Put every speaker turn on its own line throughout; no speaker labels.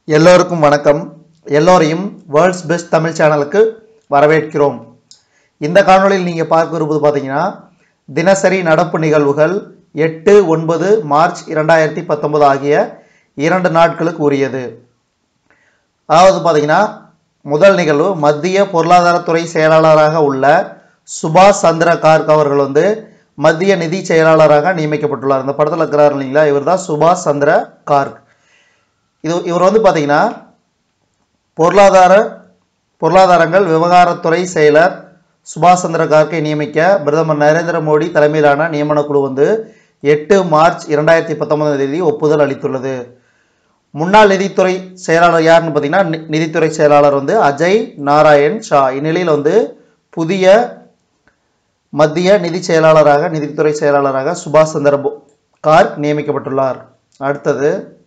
எல்லோருக்கும் வணக்கம் எல்லோரையும் வேர்ல்ட்ஸ் பெஸ்ட் தமிழ் சேனலுக்கு வரவேற்கிறோம் இந்த காணொளியில் நீங்கள் பார்க்க இருப்பது பார்த்தீங்கன்னா தினசரி நடப்பு நிகழ்வுகள் எட்டு ஒன்பது மார்ச் இரண்டாயிரத்தி பத்தொன்பது ஆகிய இரண்டு நாட்களுக்கு உரியது அதாவது பார்த்தீங்கன்னா முதல் நிகழ்வு மத்திய பொருளாதாரத்துறை செயலாளராக உள்ள சுபாஷ் சந்திர கார்க் அவர்கள் வந்து மத்திய நிதி செயலாளராக நியமிக்கப்பட்டுள்ளார் இந்த படத்தில் இருக்கிறார் இல்லைங்களா இவர் தான் சுபாஷ் சந்திர கார்க் இது இவர் வந்து பார்த்தீங்கன்னா பொருளாதார பொருளாதாரங்கள் விவகாரத்துறை செயலர் சுபாஷ் சந்திர கார்க்கை நியமிக்க பிரதமர் நரேந்திர மோடி தலைமையிலான நியமன குழு வந்து எட்டு மார்ச் இரண்டாயிரத்தி பத்தொன்பதாம் தேதி ஒப்புதல் அளித்துள்ளது முன்னாள் நிதித்துறை செயலாளர் யாருன்னு பார்த்தீங்கன்னா நி- நிதித்துறை செயலாளர் வந்து அஜய் நாராயண் ஷா இந்நிலையில் வந்து புதிய மத்திய நிதி செயலாளராக நிதித்துறை செயலாளராக சுபாஷ் சந்திர போ- கார்க் நியமிக்கப்பட்டுள்ளார் அடுத்தது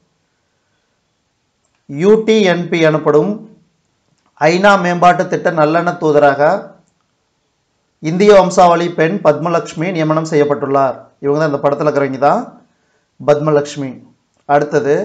யூடிஎன்பி எனப்படும் ஐநா மேம்பாட்டு திட்ட நல்லெண்ண தூதராக இந்திய வம்சாவளி பெண் பத்மலக்ஷ்மி நியமனம் செய்யப்பட்டுள்ளார் இவங்க தான் இந்த படத்தில் இருக்கிறவங்க தான் பத்மலக்ஷ்மி அடுத்தது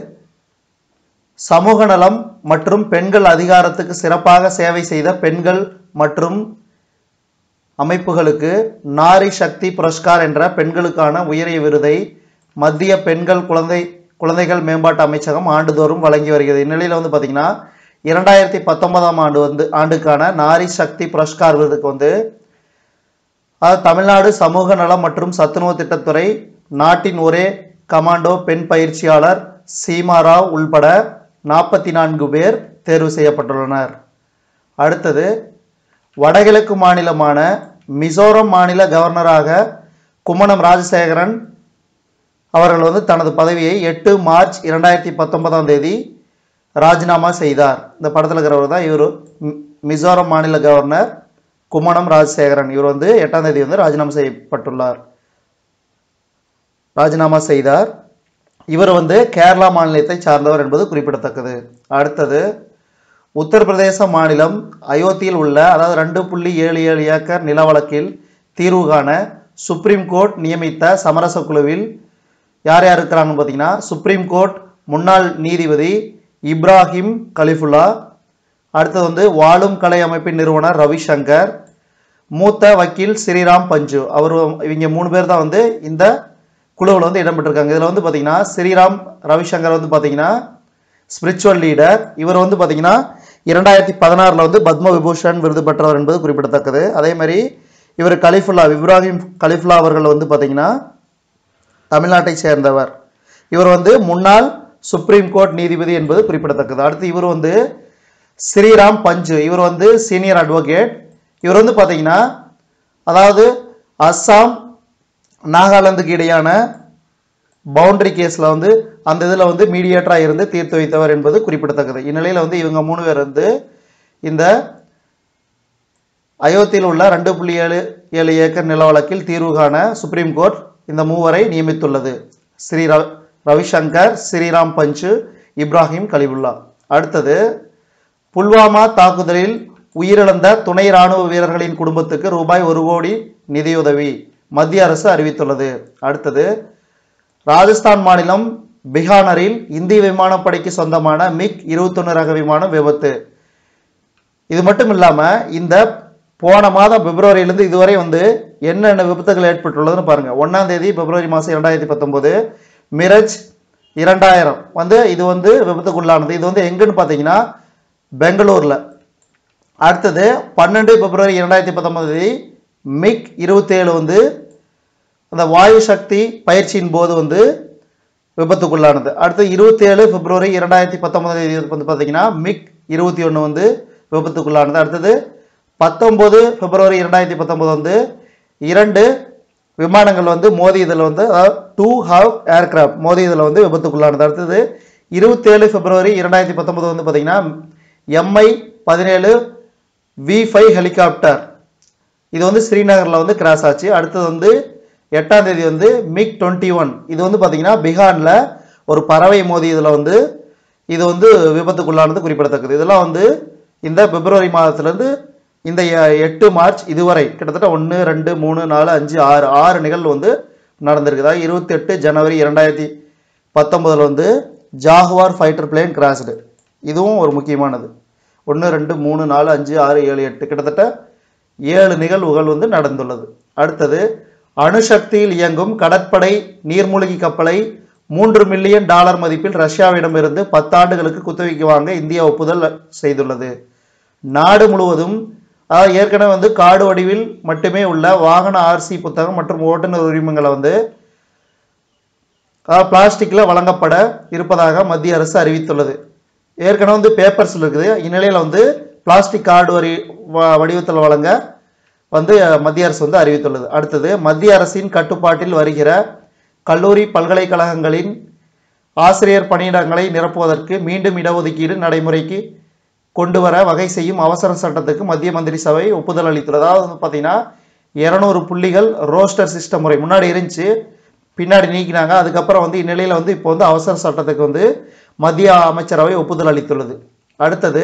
சமூக நலம் மற்றும் பெண்கள் அதிகாரத்துக்கு சிறப்பாக சேவை செய்த பெண்கள் மற்றும் அமைப்புகளுக்கு நாரி சக்தி புரஸ்கார் என்ற பெண்களுக்கான உயரிய விருதை மத்திய பெண்கள் குழந்தை குழந்தைகள் மேம்பாட்டு அமைச்சகம் ஆண்டுதோறும் வழங்கி வருகிறது இந்நிலையில் வந்து பார்த்தீங்கன்னா இரண்டாயிரத்தி பத்தொன்பதாம் ஆண்டு வந்து ஆண்டுக்கான நாரி சக்தி புரஸ்கார் விருதுக்கு வந்து அதாவது தமிழ்நாடு சமூக நலம் மற்றும் சத்துணவு திட்டத்துறை நாட்டின் ஒரே கமாண்டோ பெண் பயிற்சியாளர் சீமா ராவ் உள்பட நாற்பத்தி நான்கு பேர் தேர்வு செய்யப்பட்டுள்ளனர் அடுத்தது வடகிழக்கு மாநிலமான மிசோரம் மாநில கவர்னராக கும்மனம் ராஜசேகரன் அவர்கள் வந்து தனது பதவியை எட்டு மார்ச் இரண்டாயிரத்தி பத்தொன்பதாம் தேதி ராஜினாமா செய்தார் இந்த படத்தில் இருக்கிறவர் தான் இவர் மிசோரம் மாநில கவர்னர் கும்மனம் ராஜசேகரன் இவர் வந்து எட்டாம் தேதி வந்து ராஜினாமா செய்யப்பட்டுள்ளார் ராஜினாமா செய்தார் இவர் வந்து கேரளா மாநிலத்தை சார்ந்தவர் என்பது குறிப்பிடத்தக்கது அடுத்தது உத்தரப்பிரதேச மாநிலம் அயோத்தியில் உள்ள அதாவது ரெண்டு புள்ளி ஏழு ஏழு ஏக்கர் நில வழக்கில் தீர்வு காண சுப்ரீம் கோர்ட் நியமித்த சமரச குழுவில் யார் யார் இருக்கிறாங்கன்னு பார்த்தீங்கன்னா சுப்ரீம் கோர்ட் முன்னாள் நீதிபதி இப்ராஹிம் கலிஃபுல்லா அடுத்தது வந்து வாழும் கலை அமைப்பின் நிறுவனர் ரவிசங்கர் மூத்த வக்கீல் ஸ்ரீராம் பஞ்சு அவர் இவங்க மூணு பேர் தான் வந்து இந்த குழுவில் வந்து இடம்பெற்றிருக்காங்க இதில் வந்து பார்த்தீங்கன்னா ஸ்ரீராம் ரவிசங்கர் வந்து பார்த்தீங்கன்னா ஸ்பிரிச்சுவல் லீடர் இவர் வந்து பார்த்தீங்கன்னா இரண்டாயிரத்தி பதினாறில் வந்து பத்ம விபூஷன் விருது பெற்றவர் என்பது குறிப்பிடத்தக்கது அதே மாதிரி இவர் கலிஃபுல்லா இப்ராஹிம் கலிஃபுல்லா அவர்கள் வந்து பார்த்தீங்கன்னா தமிழ்நாட்டை சேர்ந்தவர் இவர் வந்து முன்னாள் சுப்ரீம் கோர்ட் நீதிபதி என்பது குறிப்பிடத்தக்கது அடுத்து இவர் வந்து ஸ்ரீராம் பஞ்சு இவர் வந்து சீனியர் அட்வொகேட் இவர் வந்து பார்த்தீங்கன்னா அதாவது அஸ்ஸாம் நாகாலாந்துக்கு இடையான பவுண்டரி கேஸில் வந்து அந்த இதில் வந்து மீடியேட்டராக இருந்து தீர்த்து வைத்தவர் என்பது குறிப்பிடத்தக்கது இந்நிலையில் வந்து இவங்க மூணு பேர் வந்து இந்த அயோத்தியில் உள்ள ரெண்டு புள்ளி ஏழு ஏழு ஏக்கர் நில வழக்கில் தீர்வு காண சுப்ரீம் கோர்ட் இந்த மூவரை நியமித்துள்ளது ஸ்ரீ ர ரவிசங்கர் ஸ்ரீராம் பஞ்சு இப்ராஹிம் கலிபுல்லா அடுத்தது புல்வாமா தாக்குதலில் உயிரிழந்த துணை ராணுவ வீரர்களின் குடும்பத்துக்கு ரூபாய் ஒரு கோடி நிதியுதவி மத்திய அரசு அறிவித்துள்ளது அடுத்தது ராஜஸ்தான் மாநிலம் பிகானரில் இந்திய விமானப்படைக்கு சொந்தமான மிக் 21 ரக விமானம் விபத்து இது மட்டும் இல்லாமல் இந்த போன மாதம் பிப்ரவரியிலேருந்து இதுவரை வந்து என்னென்ன விபத்துகள் ஏற்பட்டுள்ளதுன்னு பாருங்கள் ஒன்றாம் தேதி பிப்ரவரி மாதம் இரண்டாயிரத்தி பத்தொம்போது மிரஜ் இரண்டாயிரம் வந்து இது வந்து விபத்துக்குள்ளானது இது வந்து எங்கன்னு பார்த்தீங்கன்னா பெங்களூரில் அடுத்தது பன்னெண்டு பிப்ரவரி இரண்டாயிரத்தி பத்தொன்பது தேதி மிக் இருபத்தேழு வந்து அந்த வாயு சக்தி பயிற்சியின் போது வந்து விபத்துக்குள்ளானது அடுத்து இருபத்தேழு பிப்ரவரி இரண்டாயிரத்தி பத்தொன்பதாம் தேதி வந்து பார்த்தீங்கன்னா மிக் இருபத்தி ஒன்று வந்து விபத்துக்குள்ளானது அடுத்தது பத்தொம்போது பிப்ரவரி இரண்டாயிரத்தி பத்தொம்போது வந்து இரண்டு விமானங்கள் வந்து மோதியதில் வந்து டூ ஹவ் ஏர்கிராஃப்ட் மோதியதில் வந்து விபத்துக்குள்ளானது அடுத்தது இருபத்தேழு பிப்ரவரி இரண்டாயிரத்தி பத்தொம்போது வந்து பார்த்தீங்கன்னா எம்ஐ பதினேழு வி ஃபைவ் ஹெலிகாப்டர் இது வந்து ஸ்ரீநகரில் வந்து கிராஸ் ஆச்சு அடுத்தது வந்து எட்டாம் தேதி வந்து மிக் டுவெண்ட்டி ஒன் இது வந்து பார்த்தீங்கன்னா பீகாரில் ஒரு பறவை மோதியதில் வந்து இது வந்து விபத்துக்குள்ளானது குறிப்பிடத்தக்கது இதெல்லாம் வந்து இந்த பிப்ரவரி மாதத்துலேருந்து இந்த எ- எட்டு மார்ச் இதுவரை கிட்டத்தட்ட ஒன்று ரெண்டு மூணு நாலு அஞ்சு ஆறு ஆறு நிகழ்வு வந்து நடந்திருக்கு அதாவது இருபத்தெட்டு ஜனவரி இரண்டாயிரத்தி பத்தொன்பதில் வந்து ஜாகுவார் ஃபைட்டர் பிளேன் கிராஸ்டு இதுவும் ஒரு முக்கியமானது ஒன்று ரெண்டு மூணு நாலு அஞ்சு ஆறு ஏழு எட்டு கிட்டத்தட்ட ஏழு நிகழ்வுகள் வந்து நடந்துள்ளது அடுத்தது அணுசக்தியில் இயங்கும் கடற்படை நீர்மூழ்கி கப்பலை மூன்று மில்லியன் டாலர் மதிப்பில் ரஷ்யாவிடமிருந்து பத்தாண்டுகளுக்கு குத்தகைக்கு வாங்க இந்தியா ஒப்புதல் செய்துள்ளது நாடு முழுவதும் அதாவது ஏற்கனவே வந்து காடு வடிவில் மட்டுமே உள்ள வாகன ஆர்சி புத்தகம் மற்றும் ஓட்டுநர் உரிமங்களை வந்து அதாவது பிளாஸ்டிக்கில் வழங்கப்பட இருப்பதாக மத்திய அரசு அறிவித்துள்ளது ஏற்கனவே வந்து பேப்பர்ஸில் இருக்குது இந்நிலையில் வந்து பிளாஸ்டிக் கார்டு வரி வ- வடிவத்தில் வழங்க வந்து அஹ், மத்திய அரசு வந்து அறிவித்துள்ளது அடுத்தது மத்திய அரசின் கட்டுப்பாட்டில் வருகிற கல்லூரி பல்கலைக்கழகங்களின் ஆசிரியர் பணியிடங்களை நிரப்புவதற்கு மீண்டும் இடஒதுக்கீடு நடைமுறைக்கு கொண்டு வர வகை செய்யும் அவசர சட்டத்துக்கு மத்திய மந்திரி சபை ஒப்புதல் அளித்துள்ளது அதாவது வந்து பார்த்தீங்கன்னா இரநூறு புள்ளிகள் ரோஸ்டர் சிஸ்டம் முறை முன்னாடி இருந்துச்சு பின்னாடி நீக்கினாங்க அதுக்கப்புறம் வந்து இந்நிலையில் வந்து இப்போ வந்து அவசர சட்டத்துக்கு வந்து மத்திய அமைச்சரவை ஒப்புதல் அளித்துள்ளது அடுத்தது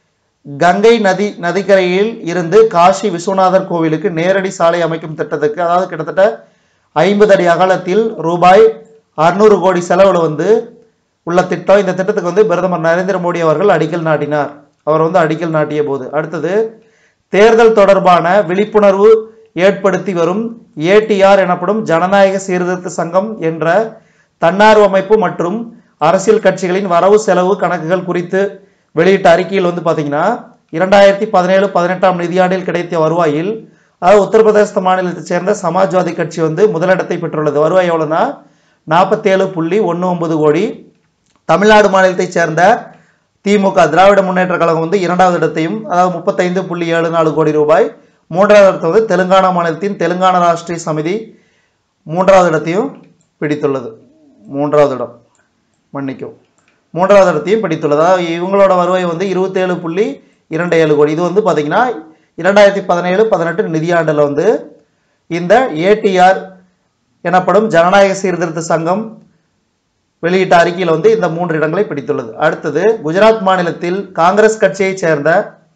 கங்கை நதி நதிக்கரையில் இருந்து காசி விஸ்வநாதர் கோவிலுக்கு நேரடி சாலை அமைக்கும் திட்டத்துக்கு அதாவது கிட்டத்தட்ட ஐம்பது அடி அகலத்தில் ரூபாய் அறுநூறு கோடி செலவில் வந்து உள்ள திட்டம் இந்த திட்டத்துக்கு வந்து பிரதமர் நரேந்திர மோடி அவர்கள் அடிக்கல் நாட்டினார் அவர் வந்து அடிக்கல் நாட்டிய போது அடுத்தது தேர்தல் தொடர்பான விழிப்புணர்வு ஏற்படுத்தி வரும் ஏடிஆர் எனப்படும் ஜனநாயக சீர்திருத்த சங்கம் என்ற தன்னார்வ அமைப்பு மற்றும் அரசியல் கட்சிகளின் வரவு செலவு கணக்குகள் குறித்து வெளியிட்ட அறிக்கையில் வந்து பார்த்தீங்கன்னா இரண்டாயிரத்தி பதினேழு பதினெட்டாம் நிதியாண்டில் கிடைத்த வருவாயில் அதாவது உத்தரப்பிரதேச மாநிலத்தைச் சேர்ந்த சமாஜ்வாதி கட்சி வந்து முதலிடத்தை பெற்றுள்ளது வருவாய் எவ்வளோன்னா நாற்பத்தேழு புள்ளி ஒன்று ஒன்பது கோடி தமிழ்நாடு மாநிலத்தைச் சேர்ந்த திமுக திராவிட முன்னேற்ற கழகம் வந்து இரண்டாவது இடத்தையும் அதாவது முப்பத்தைந்து புள்ளி ஏழு நாலு கோடி ரூபாய் மூன்றாவது இடத்தை வந்து தெலுங்கானா மாநிலத்தின் தெலுங்கானா ராஷ்டிரிய சமிதி மூன்றாவது இடத்தையும் பிடித்துள்ளது மூன்றாவது இடம் மன்னிக்கும் மூன்றாவது இடத்தையும் பிடித்துள்ளது அதாவது இவங்களோட வருவாய் வந்து இருபத்தேழு புள்ளி இரண்டு ஏழு கோடி இது வந்து பார்த்தீங்கன்னா இரண்டாயிரத்தி பதினேழு பதினெட்டு நிதியாண்டில் வந்து இந்த ஏடிஆர் எனப்படும் ஜனநாயக சீர்திருத்த சங்கம் வெளியிட்ட அறிக்கையில் வந்து இந்த மூன்று இடங்களை பிடித்துள்ளது அடுத்தது குஜராத் மாநிலத்தில் காங்கிரஸ் கட்சியைச் சேர்ந்த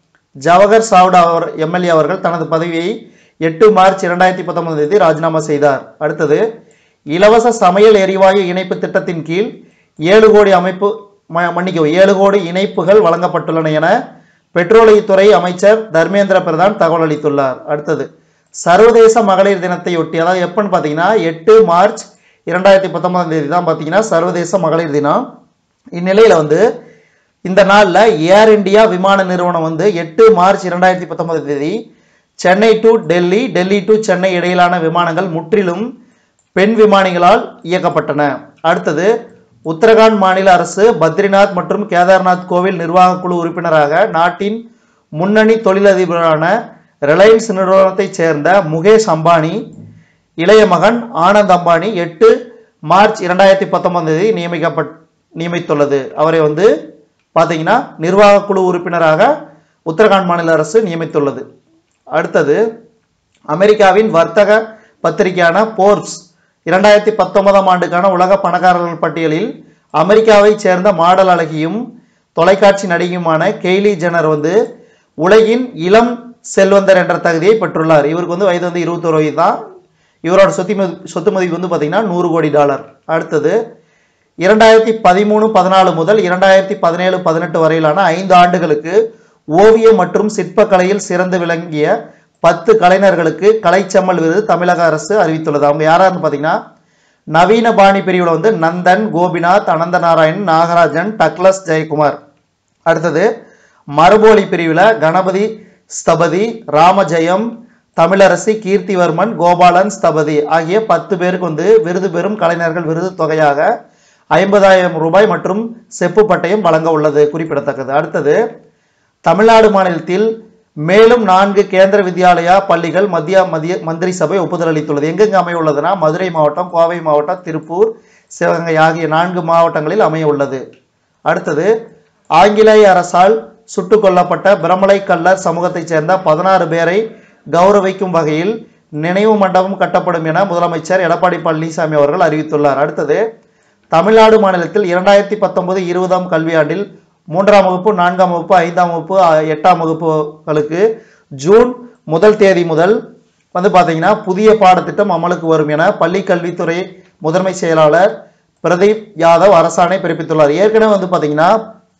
ஜவஹர் சாவ்டா அவர் எம்எல்ஏ அவர்கள் தனது பதவியை எட்டு மார்ச் இரண்டாயிரத்தி பத்தொன்பதாம் தேதி ராஜினாமா செய்தார் அடுத்தது இலவச சமையல் எரிவாயு இணைப்பு திட்டத்தின் கீழ் ஏழு கோடி அமைப்பு ம- மன்னிக்கவும் ஏழு கோடி இணைப்புகள் வழங்கப்பட்டுள்ளன என பெட்ரோலியத்துறை அமைச்சர் தர்மேந்திர பிரதான் தகவல் அளித்துள்ளார் அடுத்தது சர்வதேச மகளிர் தினத்தையொட்டி அதாவது எப்பன்னு பார்த்தீங்கன்னா எட்டு மார்ச் இரண்டாயிரத்தி பத்தொன்பதாம் தேதி தான் பார்த்தீங்கன்னா சர்வதேச மகளிர் தினம் இந்நிலையில் வந்து இந்த நாளில் ஏர் இந்தியா விமான நிறுவனம் வந்து எட்டு மார்ச் இரண்டாயிரத்தி பத்தொன்பதாம் தேதி சென்னை டு டெல்லி டெல்லி டு சென்னை இடையிலான விமானங்கள் முற்றிலும் பெண் விமானிகளால் இயக்கப்பட்டன அடுத்தது உத்தரகாண்ட் மாநில அரசு பத்ரிநாத் மற்றும் கேதார்நாத் கோவில் நிர்வாக குழு உறுப்பினராக நாட்டின் முன்னணி தொழிலதிபரான ரிலையன்ஸ் நிறுவனத்தைச் சேர்ந்த முகேஷ் அம்பானி இளைய மகன் ஆனந்த் அம்பானி எட்டு மார்ச் இரண்டாயிரத்தி பத்தொன்பதாம் தேதி நியமிக்கப்பட் நியமித்துள்ளது அவரை வந்து பார்த்தீங்கன்னா நிர்வாக குழு உறுப்பினராக உத்தரகாண்ட் மாநில அரசு நியமித்துள்ளது அடுத்தது அமெரிக்காவின் வர்த்தக பத்திரிகையான போர்ப்ஸ் இரண்டாயிரத்தி பத்தொன்பதாம் ஆண்டுக்கான உலக பணக்காரர்கள் பட்டியலில் அமெரிக்காவைச் சேர்ந்த மாடல் அழகியும் தொலைக்காட்சி நடிகையுமான கெய்லி ஜெனர் வந்து உலகின் இளம் செல்வந்தர் என்ற தகுதியை பெற்றுள்ளார் இவருக்கு வந்து வயது வந்து இருபத்தொரு வயது தான் இவரோட சொத்து மதி சொத்து மதிப்பு வந்து பார்த்தீங்கன்னா நூறு கோடி டாலர் அடுத்தது இரண்டாயிரத்தி பதிமூணு பதினாலு முதல் இரண்டாயிரத்தி பதினேழு பதினெட்டு வரையிலான ஐந்து ஆண்டுகளுக்கு ஓவியம் மற்றும் சிற்பக்கலையில் சிறந்து விளங்கிய பத்து கலைஞர்களுக்கு கலைச்செம்மல் விருது தமிழக அரசு அறிவித்துள்ளது அவங்க யாராருன்னு பார்த்தீங்கன்னா நவீன பாணி பிரிவில் வந்து நந்தன் கோபிநாத் அனந்த நாராயணன் நாகராஜன் டக்ளஸ் ஜெயக்குமார் அடுத்தது மறுபோலி பிரிவில் கணபதி ஸ்தபதி ராமஜெயம் தமிழரசி கீர்த்திவர்மன் கோபாலன் ஸ்தபதி ஆகிய பத்து பேருக்கு வந்து விருது பெறும் கலைஞர்கள் விருது தொகையாக ஐம்பதாயிரம் ரூபாய் மற்றும் செப்பு பட்டயம் வழங்க உள்ளது குறிப்பிடத்தக்கது அடுத்தது தமிழ்நாடு மாநிலத்தில் மேலும் நான்கு கேந்திர வித்யாலயா பள்ளிகள் மத்திய மத்திய மந்திரி சபை ஒப்புதல் அளித்துள்ளது எங்கெங்க அமைய உள்ளதுன்னா மதுரை மாவட்டம் கோவை மாவட்டம் திருப்பூர் சிவகங்கை ஆகிய நான்கு மாவட்டங்களில் அமைய உள்ளது அடுத்தது ஆங்கிலேய அரசால் சுட்டுக் கொல்லப்பட்ட பிரமலை கல்லர் சமூகத்தைச் சேர்ந்த பதினாறு பேரை கௌரவிக்கும் வகையில் நினைவு மண்டபம் கட்டப்படும் என முதலமைச்சர் எடப்பாடி பழனிசாமி அவர்கள் அறிவித்துள்ளார் அடுத்தது தமிழ்நாடு மாநிலத்தில் இரண்டாயிரத்தி பத்தொன்பது இருபதாம் கல்வியாண்டில் மூன்றாம் வகுப்பு நான்காம் வகுப்பு ஐந்தாம் வகுப்பு அ- எட்டாம் வகுப்புகளுக்கு ஜூன் முதல் தேதி முதல் வந்து பார்த்தீங்கன்னா புதிய பாடத்திட்டம் அமலுக்கு வரும் என பள்ளிக் கல்வித்துறை முதன்மை செயலாளர் பிரதீப் யாதவ் அரசாணை பிறப்பித்துள்ளார் ஏற்கனவே வந்து பார்த்தீங்கன்னா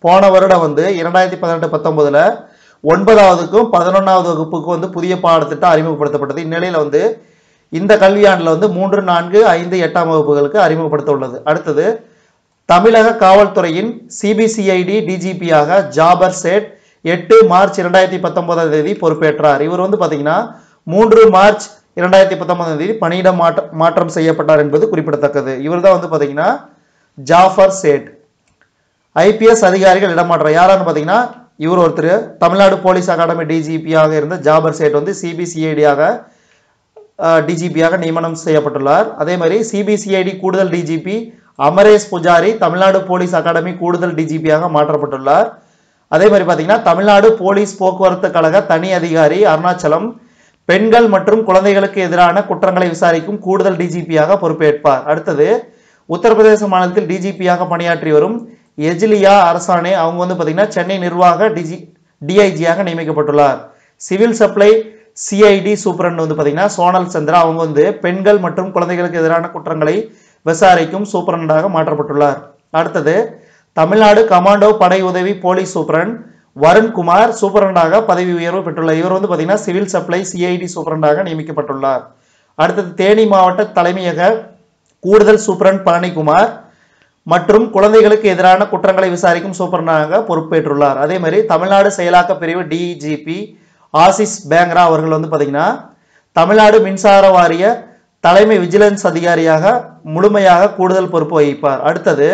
போன வருடம் வந்து இரண்டாயிரத்தி பதினெட்டு பத்தொன்பதுல ஒன்பதாவதுக்கும் பதினொன்றாவது வகுப்புக்கும் வந்து புதிய பாடத்திட்டம் அறிமுகப்படுத்தப்பட்டது இந்நிலையில் வந்து இந்த கல்வியாண்டில் வந்து மூன்று நான்கு ஐந்து எட்டாம் வகுப்புகளுக்கு அறிமுகப்படுத்த உள்ளது அடுத்தது தமிழக காவல்துறையின் சிபிசிஐடி டிஜிபியாக ஜாபர் சேட் எட்டு மார்ச் இரண்டாயிரத்தி பத்தொன்பதாம் தேதி பொறுப்பேற்றார் இவர் வந்து பார்த்தீங்கன்னா மூன்று மார்ச் இரண்டாயிரத்தி பத்தொன்பதாம் தேதி பணியிட மாற்ற மாற்றம் செய்யப்பட்டார் என்பது குறிப்பிடத்தக்கது இவர் தான் வந்து பார்த்தீங்கன்னா ஜாஃபர் சேட் ஐபிஎஸ் அதிகாரிகள் இடமாற்றம் யாரான்னு பார்த்தீங்கன்னா இவர் ஒருத்தர் தமிழ்நாடு போலீஸ் அகாடமி டிஜிபியாக இருந்த ஜாபர் சேட் வந்து சிபிசிஐடியாக டிஜிபியாக நியமனம் செய்யப்பட்டுள்ளார் அதே மாதிரி சிபிசிஐடி கூடுதல் DGP Amaresh Pujari Tamil Nadu police academy கூடுதல் டிஜிபியாக மாற்றப்பட்டுள்ளார் அதே மாதிரி பார்த்தீங்கன்னா தமிழ்நாடு போலீஸ் போக்குவரத்து கழக தனி அதிகாரி அருணாச்சலம் பெண்கள் மற்றும் குழந்தைகளுக்கு எதிரான குற்றங்களை விசாரிக்கும் கூடுதல் டிஜிபியாக பொறுப்பேற்பார் அடுத்தது உத்தரப்பிரதேச மாநிலத்தில் டிஜிபியாக பணியாற்றி வரும் எஜிலியா அரசாணே அவங்க வந்து பார்த்தீங்கன்னா சென்னை நிர்வாக டிஜி டிஐஜியாக நியமிக்கப்பட்டுள்ளார் சிவில் சப்ளை சிஐடி சூப்பரண்ட் வந்து பார்த்தீங்கன்னா சோனல் சந்திரா அவங்க வந்து பெண்கள் மற்றும் குழந்தைகளுக்கு எதிரான குற்றங்களை விசாரிக்கும் சூப்பரண்டாக மாற்றப்பட்டுள்ளார் அடுத்தது தமிழ்நாடு கமாண்டோ படை உதவி போலீஸ் சூப்பரண்ட் வருண்குமார் சூப்பரண்டாக பதவி உயர்வு பெற்றுள்ளார் இவர் வந்து பார்த்தீங்கன்னா சிவில் சப்ளை சிஐடி சூப்பரண்டாக நியமிக்கப்பட்டுள்ளார் அடுத்தது தேனி மாவட்ட தலைமையக கூடுதல் சூப்பரண்ட் பழனிக்குமார் மற்றும் குழந்தைகளுக்கு எதிரான குற்றங்களை விசாரிக்கும் சூப்பரண்டாக பொறுப்பேற்றுள்ளார் அதே மாதிரி தமிழ்நாடு செயலாக்க பிரிவு டிஜிபி ஆசிஸ் பேங்ரா அவர்கள் வந்து பார்த்தீங்கன்னா தமிழ்நாடு மின்சார வாரிய தலைமை விஜிலன்ஸ் அதிகாரியாக முழுமையாக கூடுதல் பொறுப்பு வகிப்பார் அடுத்தது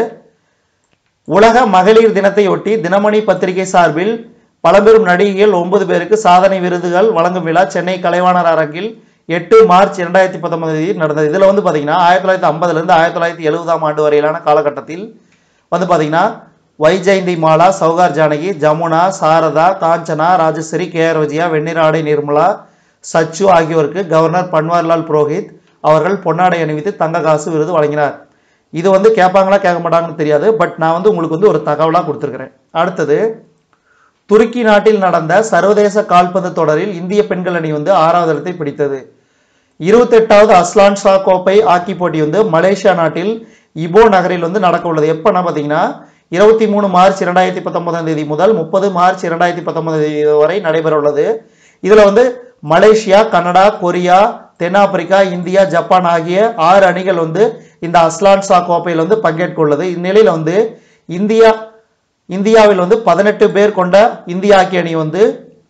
உலக மகளிர் தினத்தையொட்டி தினமணி பத்திரிகை சார்பில் பழம்பெரும் நடிகைகள் ஒன்பது பேருக்கு சாதனை விருதுகள் வழங்கும் விழா சென்னை கலைவாணர் அரங்கில் எட்டு மார்ச் இரண்டாயிரத்தி பத்தொன்பது தேதி நடந்தது இதில் வந்து பார்த்தீங்கன்னா ஆயிரத்தி தொள்ளாயிரத்தி ஐம்பதுலேருந்து ஆயிரத்தி தொள்ளாயிரத்தி எழுபதாம் ஆண்டு வரையிலான காலகட்டத்தில் வந்து பார்த்தீங்கன்னா வைஜெயந்தி மாலா சௌகார் ஜானகி ஜமுனா சாரதா காஞ்சனா ராஜஸ்வரி கே ஆர் விஜயா வெண்ணிராடை நிர்மலா சச்சு ஆகியோருக்கு கவர்னர் பன்வாரிலால் புரோஹித் அவர்கள் பொன்னாடை அணிவித்து தங்க காசு விருது வழங்கினார் இது வந்து கேட்பாங்களா கேட்க மாட்டாங்கன்னு தெரியாது பட் நான் வந்து உங்களுக்கு வந்து ஒரு தகவலாக கொடுத்துருக்கிறேன் அடுத்தது துருக்கி நாட்டில் நடந்த சர்வதேச கால்பந்து தொடரில் இந்திய பெண்கள் அணி வந்து ஆறாவது இடத்தை பிடித்தது இருபத்தெட்டாவது அஸ்லான் ஷா கோப்பை ஹாக்கி போட்டி வந்து மலேசியா நாட்டில் இபோ நகரில் வந்து நடக்க உள்ளது எப்போனா பார்த்தீங்கன்னா இருபத்தி மூணு மார்ச் இரண்டாயிரத்தி பத்தொன்பதாம் தேதி முதல் முப்பது மார்ச் இரண்டாயிரத்தி பத்தொன்பதாம் தேதி வரை நடைபெற உள்ளது இதில் வந்து மலேசியா கனடா கொரியா தென்னாப்பிரிக்கா இந்தியா ஜப்பான் ஆகிய ஆறு அணிகள் வந்து இந்த அஸ்லான் ஷா கோப்பையில் வந்து பங்கேற்க உள்ளது இந்நிலையில் வந்து இந்தியா இந்தியாவில் வந்து பதினெட்டு பேர் கொண்ட இந்திய ஹாக்கி அணி வந்து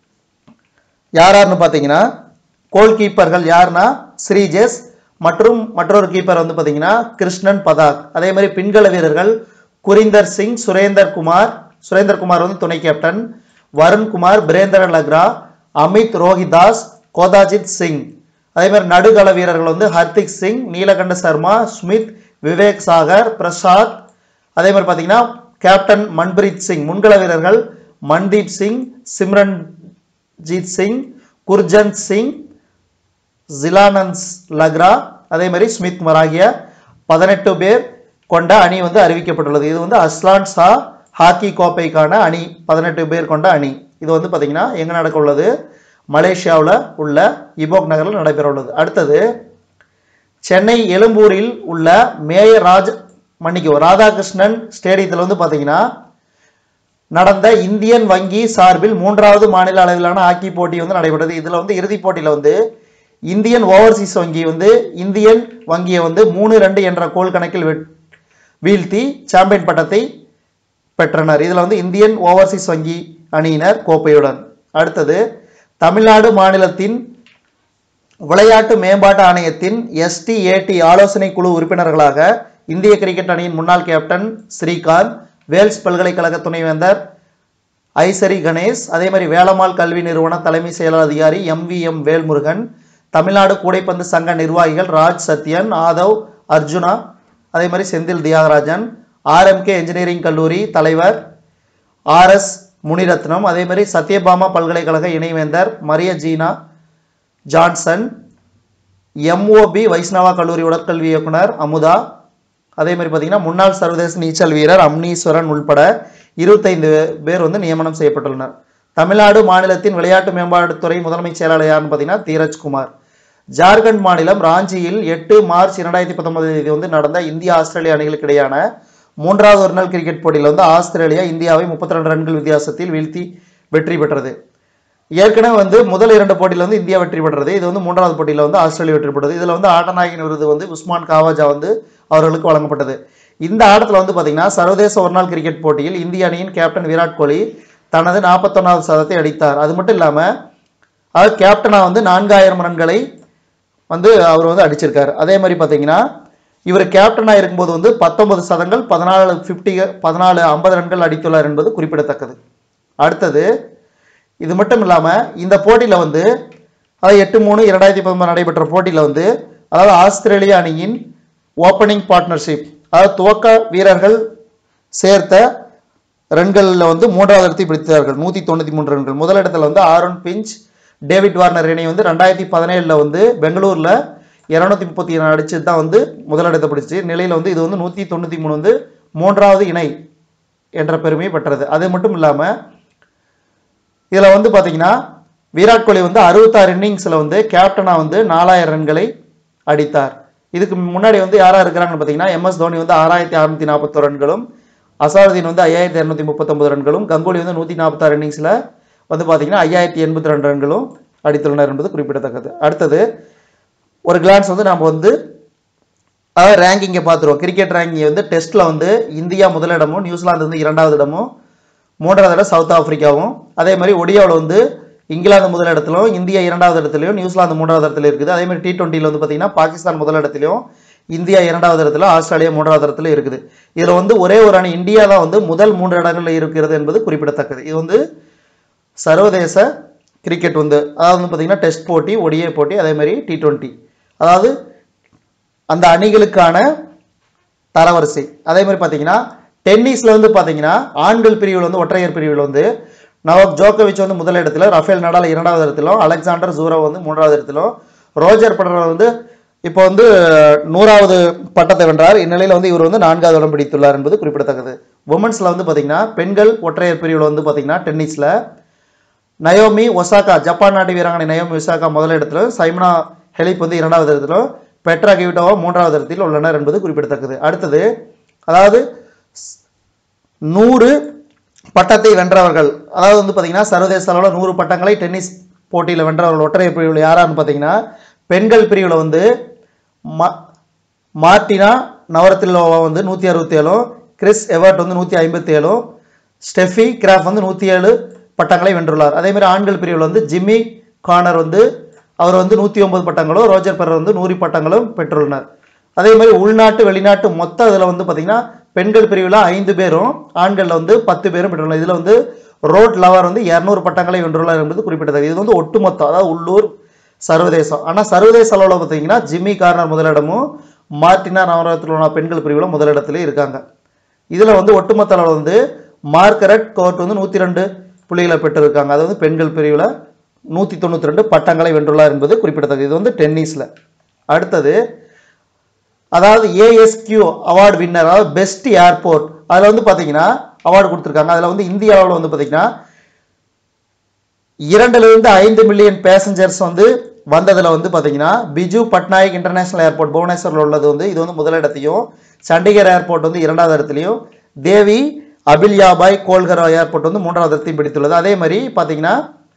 யாராருன்னு பார்த்தீங்கன்னா கோல் கீப்பர்கள் யாருன்னா ஸ்ரீஜேஸ் மற்றும் மற்றொரு கீப்பர் வந்து பார்த்தீங்கன்னா கிருஷ்ணன் பதாக் அதே மாதிரி பின்கள வீரர்கள் குரிந்தர் சிங் சுரேந்தர் குமார் சுரேந்தர் குமார் வந்து துணை கேப்டன் வருண்குமார் பிரேந்தர் லக்ரா அமித் ரோஹிதாஸ் கோதாஜித் சிங் அதே மாதிரி நடுகள வீரர்கள் வந்து ஹர்திக் சிங் நீலகண்ட சர்மா ஸ்மித் விவேக் சாகர் பிரசாத் அதே மாதிரி பார்த்தீங்கன்னா கேப்டன் மன்பிரீத் சிங் முன்கள வீரர்கள் மன்தீப் சிங் சிம்ரன்ஜீத் சிங் குர்ஜந்த் சிங் ஜிலானந்த் லக்ரா அதே மாதிரி ஸ்மித் குமார் ஆகிய பதினெட்டு பேர் கொண்ட அணி வந்து அறிவிக்கப்பட்டுள்ளது இது வந்து அஸ்லான் ஷா ஹாக்கி கோப்பைக்கான அணி பதினெட்டு பேர் கொண்ட அணி இது வந்து பார்த்தீங்கன்னா எங்கே நடக்க உள்ளது மலேசியாவில் உள்ள இபோக் நகரில் நடைபெற உள்ளது அடுத்தது சென்னை எழும்பூரில் உள்ள மேயர் ராஜ் மன்னிக்கும் ராதாகிருஷ்ணன் ஸ்டேடியத்தில் வந்து பார்த்தீங்கன்னா நடந்த இந்தியன் வங்கி சார்பில் மூன்றாவது மாநில அளவிலான ஹாக்கி போட்டி வந்து நடைபெற்றது இதில் வந்து இறுதிப் போட்டியில் வந்து இந்தியன் ஓவர்சீஸ் வங்கி வந்து இந்தியன் வங்கியை வந்து மூணு ரெண்டு என்ற கோல் கணக்கில் வெட்- வீழ்த்தி சாம்பியன் பட்டத்தை பெற்றனர் இதில் வந்து இந்தியன் ஓவர்சீஸ் வங்கி அணியினர் கோப்பையுடன் அடுத்தது தமிழ்நாடு மாநிலத்தின் விளையாட்டு மேம்பாட்டு ஆணையத்தின் எஸ்டிஏடி ஆலோசனை குழு உறுப்பினர்களாக இந்திய கிரிக்கெட் அணியின் முன்னாள் கேப்டன் ஸ்ரீகாந்த் வேல்ஸ் பல்கலைக்கழக துணைவேந்தர் ஐசரி கணேஷ் அதே மாதிரி வேலம்மாள் கல்வி நிறுவன தலைமை செயலர் அதிகாரி எம்விஎம் வேல்முருகன் தமிழ்நாடு கூடைப்பந்து சங்க நிர்வாகிகள் ராஜ் சத்யன் ஆதவ் அர்ஜுனா அதே மாதிரி செந்தில் தியாகராஜன் ஆர்எம்கே இன்ஜினியரிங் கல்லூரி தலைவர் ஆர்எஸ் முனிரத்னம் அதே மாதிரி சத்யபாமா பல்கலைக்கழக இணைவேந்தர் Mariazeena Johnson MOP Vaishnav கல்லூரி உடற்கல்வி இயக்குனர் அமுதா அதே மாதிரி பார்த்தீங்கன்னா முன்னாள் சர்வதேச நீச்சல் வீரர் அம்னீஸ்வரன் உள்பட இருபத்தைந்து பேர் வந்து நியமனம் செய்யப்பட்டுள்ளனர் தமிழ்நாடு மாநிலத்தின் விளையாட்டு மேம்பாட்டுத்துறை முதன்மை செயலாளர் யாருன்னு பார்த்தீங்கன்னா தீரஜ்குமார் ஜார்க்கண்ட் மாநிலம் ராஞ்சியில் எட்டு மார்ச் இரண்டாயிரத்தி பத்தொன்பது தேதி வந்து நடந்த இந்திய ஆஸ்திரேலிய அணிகளுக்கு இடையான மூன்றாவது ஒரு நாள் கிரிக்கெட் போட்டியில் வந்து ஆஸ்திரேலியா இந்தியாவை 32 ரன்கள் வித்தியாசத்தில் வீழ்த்தி வெற்றி பெற்றது ஏற்கனவே வந்து முதல் இரண்டு போட்டியில் வந்து இந்தியா வெற்றி பெற்றது இது வந்து மூன்றாவது போட்டியில் வந்து ஆஸ்திரேலியா வெற்றி பெற்றது இதில் வந்து ஆட்டநாயகன் விருது வந்து உஸ்மான் காவாஜா வந்து அவர்களுக்கு வழங்கப்பட்டது இந்த ஆட்டத்தில் வந்து பார்த்தீங்கன்னா சர்வதேச ஒருநாள் கிரிக்கெட் போட்டியில் இந்திய அணியின் கேப்டன் விராட் கோலி தனது நாற்பத்தொன்னாவது சதத்தை அடித்தார் அது மட்டும் இல்லாமல் அவர் கேப்டனாக வந்து நான்காயிரம் ரன்களை வந்து அவர் வந்து அடிச்சிருக்காரு அதே மாதிரி பார்த்தீங்கன்னா இவர் கேப்டனாக இருக்கும்போது வந்து பத்தொன்பது சதங்கள் பதினாலு ஃபிஃப்டி பதினாலு ஐம்பது ரன்கள் அடித்துள்ளார் என்பது குறிப்பிடத்தக்கது அடுத்தது இது மட்டும் இல்லாமல் இந்த போட்டியில் வந்து அதாவது எட்டு மூணு இரண்டாயிரத்தி பதிமூணு நடைபெற்ற போட்டியில் வந்து அதாவது ஆஸ்திரேலிய அணியின் ஓப்பனிங் பார்ட்னர்ஷிப் அதாவது துவக்க வீரர்கள் சேர்த்த ரன்களில் வந்து மூன்றாவது இடத்தை பிடித்தார்கள் நூற்றி தொண்ணூற்றி மூன்று ரன்கள் முதலிடத்தில் வந்து ஆரோன் பிஞ்ச் டேவிட் வார்னர் இணை வந்து ரெண்டாயிரத்தி பதினேழில் வந்து பெங்களூரில் இரநூத்தி முப்பத்தி ஏழு அடிச்சு தான் வந்து முதலிடத்தை பிடிச்சு நிலையில் வந்து இது வந்து நூற்றி தொண்ணூற்றி மூணு வந்து மூன்றாவது இணை என்ற பெருமையை பெற்றது அது மட்டும் இல்லாமல் இதில் வந்து பார்த்தீங்கன்னா விராட் கோலி வந்து அறுபத்தாறு இன்னிங்ஸில் வந்து கேப்டனாக வந்து நாலாயிரம் ரன்களை அடித்தார் இதுக்கு முன்னாடி வந்து யாராக இருக்கிறாங்கன்னு பார்த்தீங்கன்னா எம்எஸ் தோனி வந்து ஆறாயிரத்தி அறுநூத்தி நாற்பத்தோரு ரன்களும் அசாருதீன் வந்து ஐயாயிரத்தி இரநூத்தி முப்பத்தொம்பது ரன்களும் கங்குலி வந்து நூற்றி நாற்பத்தாறு இன்னிங்ஸில் வந்து பார்த்தீங்கன்னா ஐயாயிரத்தி எண்பத்தி ரெண்டு ரன்களும் அடித்துள்ளனர் என்பது குறிப்பிடத்தக்கது அடுத்தது ஒரு கிளான்ஸ் வந்து நம்ம வந்து அதாவது ரேங்கிங்கை பார்த்துருவோம் கிரிக்கெட் ரேங்கிங் வந்து டெஸ்ட்டில் வந்து இந்தியா முதலிடமும் நியூசிலாந்து வந்து இரண்டாவது இடமும் மூன்றாவது இடம் சவுத் ஆப்பிரிக்காவும் அதே மாதிரி ஒடியாவில் வந்து இங்கிலாந்து முதல் இடத்துலையும் இந்தியா இரண்டாவது இடத்துலையும் நியூசிலாந்து மூன்றாவது இடத்துல இருக்குது அதே மாதிரி டி டுவெண்ட்டியில் வந்து பார்த்தீங்கன்னா பாகிஸ்தான் முதல் இடத்துலையும் இந்தியா இரண்டாவது இடத்துல ஆஸ்திரேலியா மூன்றாவது இடத்துல இருக்குது இதில் வந்து ஒரே ஒரு அணி இந்தியா தான் வந்து முதல் மூன்று இடங்களில் இருக்கிறது என்பது குறிப்பிடத்தக்கது இது வந்து சர்வதேச கிரிக்கெட் வந்து அதாவது வந்து பார்த்தீங்கன்னா டெஸ்ட் போட்டி ஒடிஏ போட்டி அதே மாதிரி டி டுவெண்ட்டி அதாவது அந்த அணிகளுக்கான தரவரிசை அதே மாதிரி பார்த்தீங்கன்னா டென்னிஸில் வந்து பார்த்தீங்கன்னா ஆண்கள் பிரிவில் வந்து ஒற்றையர் பிரிவில் வந்து நவாக் ஜோக்கோவிச் வந்து முதல் இடத்துல ரஃபேல் நடால் இரண்டாவது இடத்திலும் அலெக்சாண்டர் ஜூரோ வந்து மூன்றாவது இடத்திலும் ரோஜர் பெடரர் வந்து இப்போ வந்து நூறாவது பட்டத்தை வென்றார் இந்நிலையில் வந்து இவர் வந்து நான்காவது இடம் பிடித்துள்ளார் என்பது குறிப்பிடத்தக்கது உமன்ஸில் வந்து பார்த்தீங்கன்னா பெண்கள் ஒற்றையர் பிரிவில் வந்து பார்த்தீங்கன்னா டென்னிஸில் நயோமி ஒசாகா ஜப்பான் நாட்டு வீராங்கனை நயோமி ஒசாகா முதல் இடத்துல சைமனா ஹெலிப் வந்து இரண்டாவது இடத்திலும் பெட்ரா கிவிட்டோவா மூன்றாவது இடத்தில் உள்ளனர் என்பது குறிப்பிடத்தக்கது அடுத்தது அதாவது நூறு பட்டத்தை வென்றவர்கள் அதாவது வந்து பார்த்தீங்கன்னா சர்வதேச அளவில் நூறு பட்டங்களை டென்னிஸ் போட்டியில் வென்றவர்கள் ஒற்றையர் பிரிவில் யாரான்னு பார்த்தீங்கன்னா பெண்கள் பிரிவில் வந்து மா மார்டினா நவரத்திலோவா வந்து நூற்றி அறுபத்தி ஏழும் கிறிஸ் எவர்ட் வந்து நூற்றி ஐம்பத்தி ஏழும் ஸ்டெஃபி கிராஃப் வந்து நூற்றி ஏழு பட்டங்களை வென்றுள்ளார் அதே மாதிரி ஆண்கள் பிரிவில் வந்து ஜிம்மி கார்னர் வந்து அவர் வந்து நூற்றி ஒன்பது பட்டங்களும் ரோஜர் பெரர் வந்து நூறு பட்டங்களும் பெற்றுள்ளனர் அதே மாதிரி உள்நாட்டு வெளிநாட்டு மொத்த இதில் வந்து பார்த்தீங்கன்னா பெண்கள் பிரிவில் ஐந்து பேரும் ஆண்களில் வந்து பத்து பேரும் பெற்றுள்ளனர் இதில் வந்து ரோட் லவர் வந்து இரநூறு பட்டங்களை வென்றுள்ளார் என்பது குறிப்பிட்டது இது வந்து ஒட்டுமொத்தம் அதாவது உள்ளூர் சர்வதேசம் ஆனால் சர்வதேச அளவில் பார்த்தீங்கன்னா ஜிம்மி கார்னர் முதலிடமும் மார்டினா நவரத்னா பெண்கள் பிரிவில் முதலிடத்திலே இருக்காங்க இதில் வந்து ஒட்டுமொத்த அளவில் வந்து மார்கரெட் கோர்ட் வந்து நூற்றி ரெண்டு புள்ளிகளை பெற்றிருக்காங்க அதாவது பெண்கள் பிரிவில் நூற்றி தொண்ணூற்றி ரெண்டு பட்டங்களை வென்றுள்ளார் என்பது குறிப்பிடத்தக்கது இது வந்து டென்னிஸில் அடுத்தது அதாவது ஏஎஸ்கியூ அவார்டு வின்னர் அதாவது பெஸ்ட் ஏர்போர்ட் அதில் வந்து பார்த்தீங்கன்னா அவார்டு கொடுத்துருக்காங்க அதில் வந்து இந்திய அளவில் வந்து பார்த்தீங்கன்னா இரண்டுலேருந்து ஐந்து மில்லியன் பேசஞ்சர்ஸ் வந்து வந்ததில் வந்து பார்த்தீங்கன்னா பிஜு பட்நாயக் இன்டர்நேஷனல் ஏர்போர்ட் புவனேஸ்வரில் உள்ளது வந்து இது வந்து முதலிடத்தையும் சண்டிகர் ஏர்போர்ட் வந்து இரண்டாவது இடத்துலையும் தேவி அபில்யாபாய் கோல்கரா ஏர்போர்ட் வந்து மூன்றாவது இடத்தையும் பிடித்துள்ளது அதே மாதிரி பார்த்தீங்கன்னா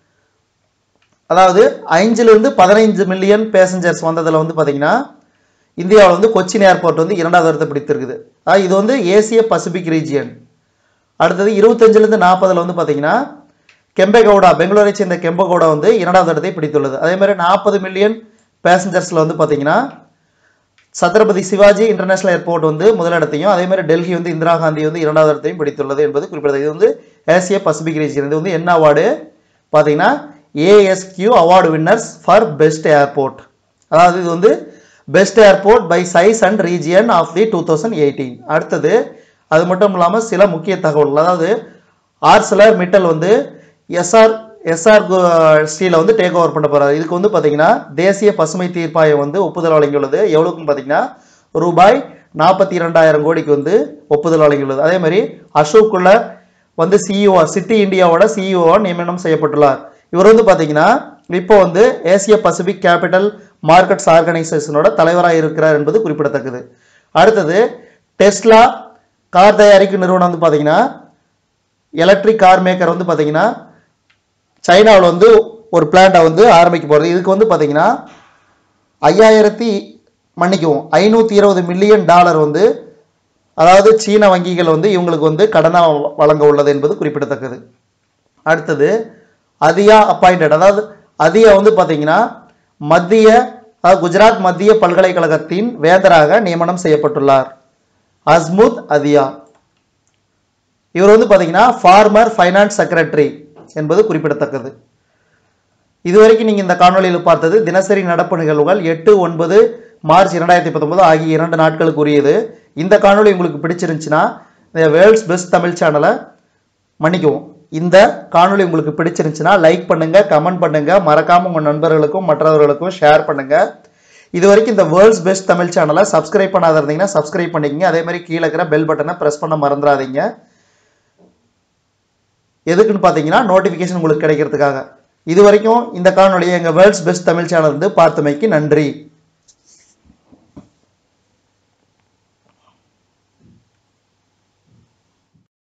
அதாவது ஐந்துலேருந்து பதினைஞ்சு மில்லியன் பேசஞ்சர்ஸ் வந்ததில் வந்து பார்த்தீங்கன்னா இந்தியாவில் வந்து கொச்சின் ஏர்போர்ட் வந்து இரண்டாவது இடத்தை பிடித்திருக்குது அதாவது இது வந்து ஏசிய பசிபிக் ரீஜியன் அடுத்தது இருபத்தஞ்சிலேருந்து நாற்பதில் வந்து பார்த்தீங்கன்னா கெம்பேகவுடா பெங்களூரை சேர்ந்த கெம்பகவுடா வந்து இரண்டாவது இடத்தை பிடித்துள்ளது அதே மாதிரி நாற்பது மில்லியன் பேசஞ்சர்ஸில் வந்து பார்த்தீங்கன்னா சத்ரபதி சிவாஜி இன்டர்நேஷனல் ஏர்போர்ட் வந்து முதலிடத்தையும் அதே மாதிரி டெல்லி வந்து இந்திரா காந்தி வந்து இரண்டாவது இடத்தையும் பிடித்துள்ளது என்பது குறிப்பிடத்தக்கது இது வந்து ஏசிய பசிபிக் ரீஜியன் இது வந்து என்ன அவார்டு பார்த்தீங்கன்னா ASQ award winners for best airport அதாவது இது வந்து best airport by size and region of the two thousand eighteen அடுத்தது அது மட்டும் இல்லாமல் சில முக்கிய தகவல்கள் அதாவது ஆர்சலர் மிட்டல் வந்து எஸ்ஆர் எஸ்ஆர் ஸ்டீலை வந்து டேக் ஓவர் பண்ண போகிறார் இதுக்கு வந்து பார்த்தீங்கன்னா தேசிய பசுமை தீர்ப்பாயம் வந்து ஒப்புதல் வழங்கியுள்ளது எவ்வளோக்குன்னு பார்த்தீங்கன்னா ரூபாய் நாற்பத்தி இரண்டாயிரம் கோடிக்கு வந்து ஒப்புதல் வழங்கியுள்ளது அதே மாதிரி அசோக்குள்ள வந்து சிஇஓ சிட்டி இந்தியாவோட சிஇஓ நியமனம் செய்யப்பட்டுள்ளார் இவர் வந்து பார்த்தீங்கன்னா இப்போ வந்து ஏசிய பசிபிக் கேபிட்டல் மார்க்கெட்ஸ் ஆர்கனைசேஷனோட தலைவராக இருக்கிறார் என்பது குறிப்பிடத்தக்கது அடுத்தது டெஸ்லா கார் தயாரிக்கும் நிறுவனம் வந்து பார்த்தீங்கன்னா எலக்ட்ரிக் கார் மேக்கர் வந்து பார்த்தீங்கன்னா சைனாவில் வந்து ஒரு பிளான்ட்டை வந்து ஆரம்பிக்க போகிறது இதுக்கு வந்து பார்த்தீங்கன்னா ஐயாயிரத்தி மன்னிக்கவும் ஐநூற்றி இருபது மில்லியன் டாலர் வந்து அதாவது சீன வங்கிகள் வந்து இவங்களுக்கு வந்து கடனாக வழங்க உள்ளது என்பது குறிப்பிடத்தக்கது அடுத்தது அதியா அப்பாயிண்டட் அதாவது அதியா வந்து பார்த்தீங்கன்னா மத்திய அதாவது குஜராத் மத்திய பல்கலைக்கழகத்தின் வேந்தராக நியமனம் செய்யப்பட்டுள்ளார் அஸ்முத் அதியா இவர் வந்து பார்த்தீங்கன்னா ஃபார்மர் ஃபைனான்ஸ் செக்ரட்டரி என்பது குறிப்பிடத்தக்கது இதுவரைக்கும் நீங்கள் இந்த காணொளியில் பார்த்தது தினசரி நடப்பு நிகழ்வுகள் எட்டு ஒன்பது மார்ச் இரண்டாயிரத்தி பத்தொன்பது ஆகிய இரண்டு நாட்களுக்கு உரியது இந்த காணொளி உங்களுக்கு பிடிச்சிருந்துச்சுன்னா இந்த வேர்ல்ட்ஸ் பெஸ்ட் தமிழ் சேனலை மன்னிக்கவும் இந்த காணொளி உங்களுக்கு பிடிச்சிருந்துச்சுன்னா லைக் பண்ணுங்க கமெண்ட் பண்ணுங்க மறக்காம உங்க நண்பர்களுக்கும் மற்றவர்களுக்கும் ஷேர் பண்ணுங்க இது வரைக்கும் இந்த வேர்ல்ட்ஸ் பெஸ்ட் தமிழ் சேனலை சப்ஸ்கிரைப் பண்ணாத இருந்தீங்கன்னா சப்ஸ்கிரைப் பண்ணிக்கங்க அதே மாதிரி கீழே இருக்கிற பெல் பட்டனை ப்ரெஸ் பண்ண மறந்துடாதீங்க எதுக்குன்னு பார்த்தீங்கன்னா நோட்டிஃபிகேஷன் உங்களுக்கு கிடைக்கிறதுக்காக இது வரைக்கும் இந்த காணொலியை எங்கள் வேர்ல்ட்ஸ் பெஸ்ட் தமிழ் சேனல் இருந்து பார்த்தமைக்கு நன்றி